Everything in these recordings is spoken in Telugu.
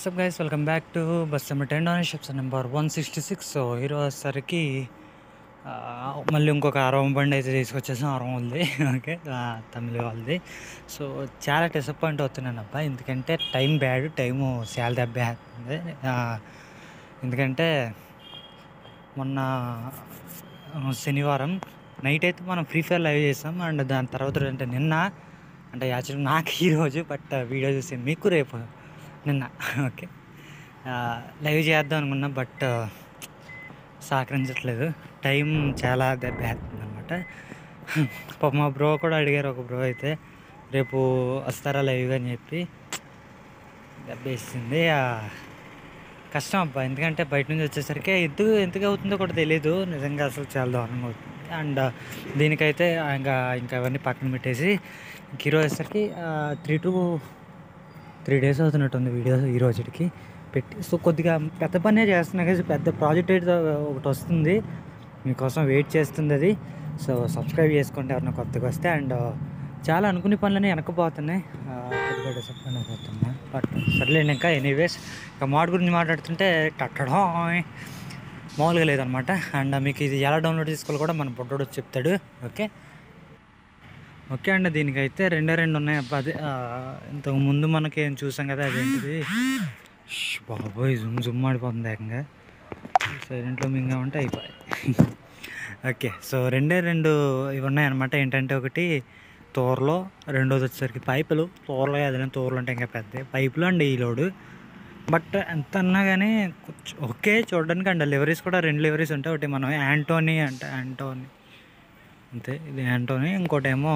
WhatsApp guys welcome back to bus ten డొనేషిప్స్ number one sixty six so ఈరోజు వచ్చేసరికి ఆ, మళ్ళీ ఇంకొక అరవం బండి అయితే తీసుకొచ్చేసాం అరవం ఉంది ఓకే ఆ, తమిళ వాళ్ళది సో చాలా డిసప్పాయింట్ అవుతున్నాను అబ్బా ఎందుకంటే టైం బ్యాడ్ టైము చాలా దెబ్బ వేస్తుంది ఆ, ఎందుకంటే మొన్న ఆ, శనివారం నైట్ అయితే మనం ఫ్రీ ఫైర్ లైవ్ చేసాం అండ్ దాని తర్వాత అంటే నిన్న అంటే యాక్చువల్గా నాకు ఈరోజు బట్ వీడియో చూసి మీకు రేపు నిన్న ఓకే ఆ, లైవ్ చేద్దాం అనుకున్నా బట్ సహకరించట్లేదు టైం చాలా దెబ్బేస్తుంది అనమాట పాప మా బ్రో కూడా అడిగారు ఒక బ్రో అయితే రేపు వస్తారా లైవ్ అని చెప్పి దెబ్బేసింది ఆ, కష్టం అబ్బా ఎందుకంటే బయట నుంచి వచ్చేసరికి ఎందుకు ఎందుకు అవుతుందో కూడా తెలియదు నిజంగా అసలు చాలా దారుణంగా అవుతుంది అండ్ దీనికైతే ఇంకా ఇంకా అవన్నీ పక్కన పెట్టేసి ఇంక ఈరోజు వచ్చేసరికి త్రీ టు త్రీ డేస్ అవుతున్నట్టుంది వీడియో ఈ రోజుకి పెట్టి సో కొద్దిగా పెద్ద పనే చేస్తున్నా కదా పెద్ద ప్రాజెక్ట్ అయితే ఒకటి వస్తుంది మీకోసం వెయిట్ చేస్తుంది అది సో సబ్స్క్రైబ్ చేసుకోండి ఎవరైనా కొత్తగా వస్తే అండ్ చాలా అనుకునే పనులన్నీ వెనకపోతున్నాయి ఆ, కొద్దిగా డిసప్పాయింట్ అయిపోతున్నా బట్ సర్లేండి ఇంకా ఎనీవేస్ ఇంకా మాడ్ గురించి మాట్లాడుతుంటే కట్టడం మామూలుగా లేదనమాట అండ్ మీకు ఇది ఎలా డౌన్లోడ్ చేసుకోవాలో కూడా మన బొడ్డోడు వచ్చి చెప్తాడు ఓకే ఓకే అండి దీనికైతే రెండే రెండు ఉన్నాయి అబ్బా అదే ఆ, ఇంతకు ముందు మనకి ఏం చూసాం కదా అదేంటిది ష్ బాబోయ్ జుమ్ జుమ్ ఆడిపోతుంది ఏకంగా సైలెంట్లో మింగా ఉంటే అయిపోయాయి ఓకే సో రెండే రెండు ఇవి ఉన్నాయన్నమాట ఏంటంటే ఒకటి తోరలో రెండోది వచ్చేసరికి పైపులు తోరలో ఏదైనా తోరలు అంటే ఇంకా పెద్ద పైపులు అండి ఈ లోడు బట్ ఎంత అన్నా కానీ కొంచెం ఓకే చూడడానికి అండి లివరీస్ కూడా రెండు లివరీస్ ఉంటాయి ఒకటి మనం యాంటోనీ అంటే యాంటోనీ అంతే ఇది యాంటోనీ ఇంకోటి ఏమో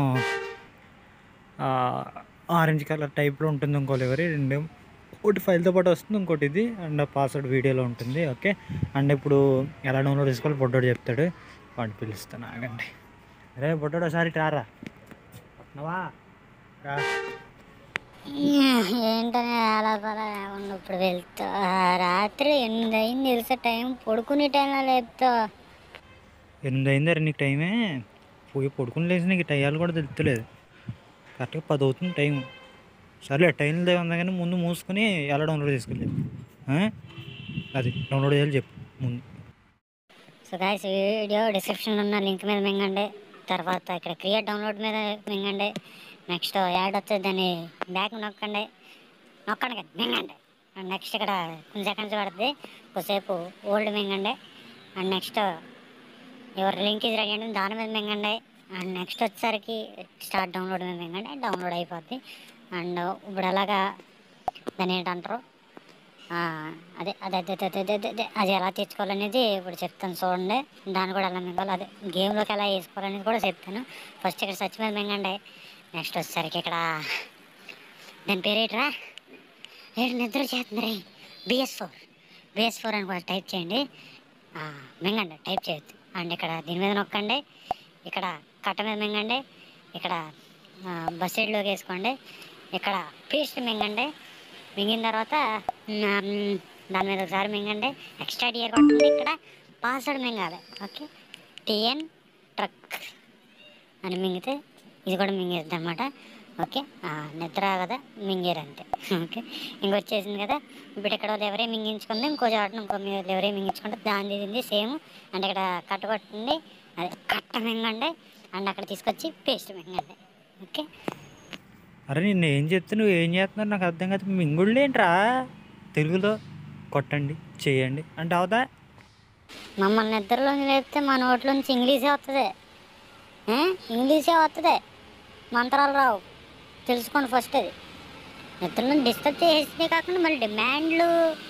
ఆరెంజ్ కలర్ టైప్లో ఉంటుంది ఇంకో లివరీ రెండు ఒకటి ఫైల్తో పాటు వస్తుంది ఇంకోటి ఇది అండ్ పాస్వర్డ్ వీడియోలో ఉంటుంది ఓకే అండ్ ఇప్పుడు ఎలా డౌన్లోడ్ చేసుకోవాలి బొడ్డోడు చెప్తాడు వాడు పిలుస్తాను ఆగండి అరే బొడ్డోడు ఒకసారి రారా నవా రా ఏంటనే అలా పలా ఉండు ఇప్పుడు వెళ్తా రాత్రి ఎనిమిది అయింది తెలుసా టైం పడుకునే టైంలో లేపుతా ఎనిమిది అయింది నీకు టైమే పోయి పడుకుని లేచి నీకు టైయాలు కూడా తెలుస్తలేదు కరెక్ట్గా పది అవుతుంది టైం సర్లే టైం దగ్గర ఉంది కానీ ముందు మూసుకొని ఎలా డౌన్లోడ్ చేసుకోలేదు ఆ? అది డౌన్లోడ్ చేయాలి చెప్పు ముందు సో గాయస్ వీడియో డిస్క్రిప్షన్లో ఉన్న లింక్ మీద మింగండి తర్వాత ఇక్కడ క్రియేట్ డౌన్లోడ్ మీద మింగండి నెక్స్ట్ యాడ్ వస్తుంది దాన్ని బ్యాక్ నొక్కండి నొక్కండి కదా మింగండి అండ్ నెక్స్ట్ ఇక్కడ కొన్ని సెకండ్స్ పడుతుంది కొద్దిసేపు ఓల్డ్ మింగండి అండ్ నెక్స్ట్ ఎవరి లింక్ ఇది రెడీ అంటే దాని మీద మింగండి అండ్ నెక్స్ట్ వచ్చేసరికి స్టార్ట్ డౌన్లోడ్ మీద మింగండి డౌన్లోడ్ అయిపోద్ది అండ్ ఇప్పుడు అలాగా దాన్ని ఏంటంటారు ఆ, అదే అదే అదే అదే అదే అదే అదే అది ఎలా తెచ్చుకోవాలనేది ఇప్పుడు చెప్తాను చూడండి దాన్ని కూడా ఎలా మింగాలి అదే గేమ్లోకి ఎలా వేసుకోవాలనేది కూడా చెప్తాను ఫస్ట్ ఇక్కడ సచ్ మీద మింగండి నెక్స్ట్ వచ్చేసరికి ఇక్కడ దాని పేరు ఏంట్రా ఏడు నిద్ర చేస్తుంది బిఎస్ ఫోర్ బిఎస్ ఫోర్ అని కూడా టైప్ చేయండి ఆ, మింగండి టైప్ చేయొద్దు అండ్ ఇక్కడ దీని మీద నొక్కండి ఇక్కడ కట్ట మీద మింగండి ఇక్కడ ఆ, బస్ సైడ్లోకి వేసుకోండి ఇక్కడ పేస్ట్ మింగండి మింగిన తర్వాత మ్, దాని మీద ఒకసారి మింగండి ఎక్స్ట్రా డియర్ కొట్టండి ఇక్కడ పాస్వర్డ్ మింగాలి ఓకే టిఎన్ ట్రక్ అని మింగితే ఇది కూడా మింగేద్ది అనమాట ఓకే ఆ, నిద్ర కదా మింగేరు అంతే ఓకే ఇంకొచ్చేసింది కదా ఇప్పుడు ఇక్కడ ఎవరే మింగించుకుంది ఇంకో చోట ఇంకో ఎవరే మింగించుకుంటే దాని ఇది సేమ్ అంటే ఇక్కడ కట్ట కొట్టండి అదే కట్ట మింగండి అండ్ అక్కడ తీసుకొచ్చి పేస్ట్ మింగండి ఓకే అరే నిన్ను ఏం చెప్తే నువ్వు ఏం చేస్తున్నావు నాకు అర్థం కాదు మింగుళ్ళు ఏంట్రా తెలుగులో కొట్టండి చేయండి అంటే అవుతా మమ్మల్ని నిద్రలోంచి లేపితే మా నోట్లోంచి ఇంగ్లీషే వస్తుంది ఏ? ఇంగ్లీషే వస్తుంది మంత్రాలు రావు తెలుసుకోండి ఫస్ట్ అది నిద్రలో డిస్టర్బ్ చేసేదే కాకుండా మళ్ళీ డిమాండ్లు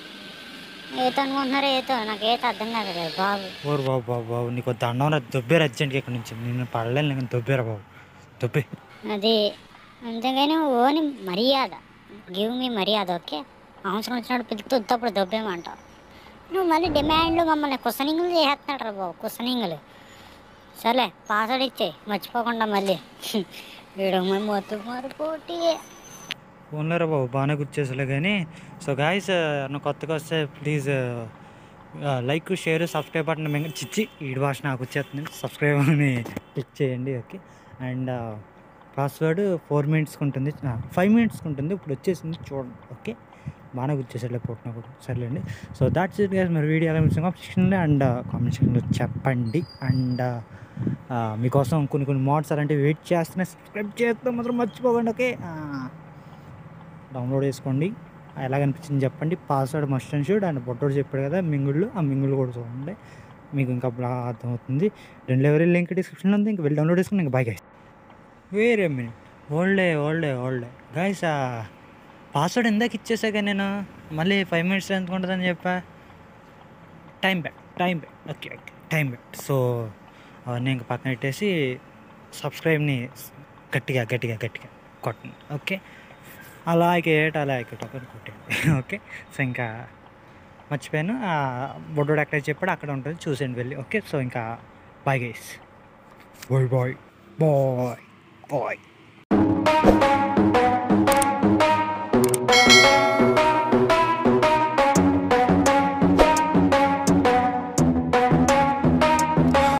ఏతో అనుకుంటున్నారో ఏతో నాకు ఏతో అర్థం కాదు కదా బాబు ఓరు బాబు బాబు బాబు నీకు దండం రా దొబ్బేరు అర్జెంట్గా ఇక్కడ నుంచి నేను పడలేను నేను దొబ్బేరా బాబు దొబ్బే అది అంతేగాని ఓని మర్యాద గివ్ మీ మర్యాద ఓకే అవసరం వచ్చినప్పుడు పిలుస్తూ ఉత్తప్పుడు దొబ్బేమంటావు నువ్వు మళ్ళీ డిమాండ్లు మమ్మల్ని కుసనింగులు చేసేస్తున్నాడు రా బాబు కుసనింగులు సర్లే పాస్వర్డ్ ఇచ్చేయి మర్చిపోకుండా మళ్ళీ వీడు మొత్తం మారిపోటీ ఫోన్లో బాబు బాగానే గుర్చేసలే కానీ సో గాయస్ నువ్వు కొత్తగా వస్తే please like share subscribe button మేము చిచ్చి ఈడు భాష నాకు వచ్చేస్తుంది సబ్స్క్రైబ్ అని క్లిక్ చేయండి ఓకే అండ్ పాస్వర్డ్ ఫోర్ మినిట్స్కి ఉంటుంది ఫైవ్ మినిట్స్కి ఉంటుంది ఇప్పుడు వచ్చేసింది చూడండి ఓకే బాగానే గుర్చేసాడులే పుట్టిన కూడా సర్లేండి సో దాట్స్ ఇట్ గైస్ మరి వీడియో ఎలా సెక్షన్లో అండ్ కామెంట్ సెక్షన్లో చెప్పండి అండ్ మీకోసం కొన్ని కొన్ని మోడ్స్ అలాంటివి వెయిట్ చేస్తున్నాయి సబ్స్క్రైబ్ చేస్తే మాత్రం మర్చిపోకండి ఓకే డౌన్లోడ్ చేసుకోండి ఎలా కనిపించింది చెప్పండి password must and should and బొట్టోడు చెప్పాడు కదా మింగుళ్ళు ఆ మింగుళ్ళు కూడా చూడండి మీకు ఇంకా బాగా అర్థమవుతుంది రెండు ఎవరి లింక్ డిస్క్రిప్షన్లో ఉంది ఇంకా వెళ్ళి డౌన్లోడ్ చేసుకుని ఇంకా బాయ్ గైస్ వేరే మినిట్ ఓల్డే ఓల్డే ఓల్డే గైస్ ఆ పాస్వర్డ్ ఎందాక ఇచ్చేసాక నేను మళ్ళీ ఫైవ్ మినిట్స్ ఎంత ఉంటుందని చెప్పా time back time back okay okay time back so అవన్నీ ఇంకా పక్కన పెట్టేసి సబ్స్క్రైబ్ని గట్టిగా గట్టిగా గట్టిగా కొట్టండి ఓకే అలాగే అలాగే ఒకటి కొట్టండి ఓకే సో ఇంకా మర్చిపోయాను ఆ బొడ్డోడు ఎక్కడ చెప్పాడు అక్కడ ఉంటుంది చూసేయండి వెళ్ళి ఓకే సో ఇంకా bye guys bye bye bye bye